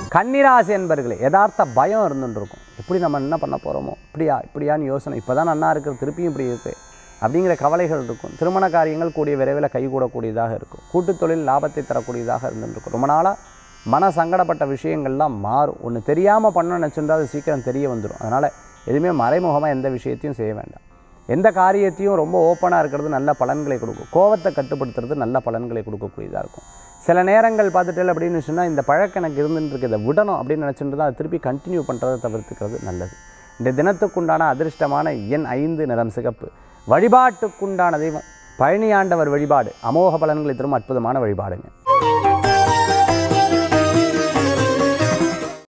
கன்னிராசி என்பர்களே யதார்த்த பயம் இருந்துட்டு இருக்கும் எப்படி நம்ம என்ன பண்ண போகிறோமோ இப்படியா இப்படியான்னு யோசனை இப்போ தான் நன்னா இருக்குது திருப்பியும் இப்படி இருக்கு அப்படிங்கிற கவலைகள் இருக்கும் திருமண காரியங்கள் கூடிய விரைவில் கைகூடக்கூடியதாக இருக்கும் கூட்டுத் தொழில் லாபத்தை தரக்கூடியதாக இருந்துருக்கும் ரொம்ப நாளாக மன சங்கடப்பட்ட விஷயங்கள்லாம் மாறும் ஒன்று தெரியாமல் பண்ண நினச்சிருந்தா அது சீக்கிரம் தெரிய வந்துடும் அதனால் எதுவுமே மறைமுகமாக எந்த விஷயத்தையும் செய்ய வேண்டாம் எந்த காரியத்தையும் ரொம்ப ஓப்பனாக இருக்கிறது நல்ல பலன்களை கொடுக்கும் கோவத்தை கட்டுப்படுத்துறது நல்ல பலன்களை கொடுக்கக்கூடியதாக இருக்கும் சில நேரங்கள் பார்த்துட்டு அப்படின்னு சொன்னால் இந்த பழக்கம் எனக்கு இருந்துட்டு இருக்கு, இதை விடணும் அப்படின்னு நினச்சிட்டு தான் அதை திருப்பி கண்டினியூ பண்ணுறதை தவிர்த்துக்கிறது நல்லது இந்த தினத்துக்குண்டான அதிர்ஷ்டமான எண் ஐந்து நிறம் சிகப்பு வழிபாட்டுக்குண்டான தெய்வம் பழனியாண்டவர் வழிபாடு அமோக பலன்களை தரும் அற்புதமான வழிபாடுங்க